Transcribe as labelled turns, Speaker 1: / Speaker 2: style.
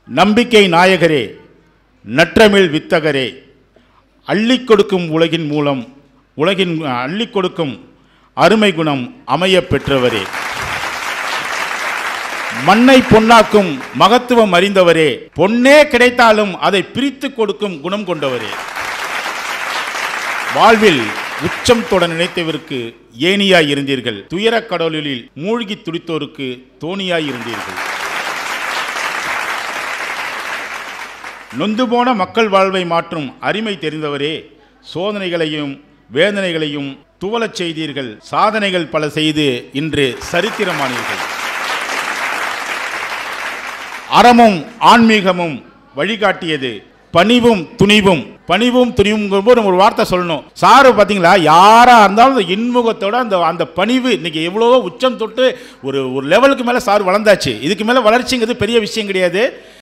Speaker 1: நம்பிக்கை நாயகரே நற்றமிழ் வித்தகரே அள்ளிக் கொடுக்கும் உலகின் மூலம் உலகின் அள்ளிக் கொடுக்கும் அருமை குணம் அமையப் பெற்றவரே மண்ணை பொன்னாக்கும் மகத்துவம் அறிந்தவரே பொன்னே கிடைத்தாலும் அதை பிரித்து கொடுக்கும் குணம் கொண்டவரே வாழ்வில் உச்சம் தொட நினைத்தவருக்கு ஏணியாய் இருந்தீர்கள் துயரக் கடலில் மூழ்கி துடித்தோருக்கு தோணியாய் இருந்தீர்கள் நொந்து போன மக்கள் வாழ்வை மாற்றும் அருமை தெரிந்தவரே சோதனைகளையும் வேதனைகளையும் துவலச் செய்தீர்கள் சாதனைகள் பல செய்து இன்று சரித்திரமானீர்கள் அறமும் ஆன்மீகமும் வழிகாட்டியது பணிவும் துணிவும் பணிவும் துணிவும் நம்ம ஒரு வார்த்தை சொல்லணும் சாரு பார்த்தீங்களா யாராக இருந்தாலும் அந்த இன்முகத்தோட அந்த அந்த பணிவு இன்னைக்கு எவ்வளவோ உச்சம் தொட்டு ஒரு ஒரு லெவலுக்கு மேலே சார் வளர்ந்தாச்சு இதுக்கு மேலே வளர்ச்சிங்கிறது பெரிய விஷயம் கிடையாது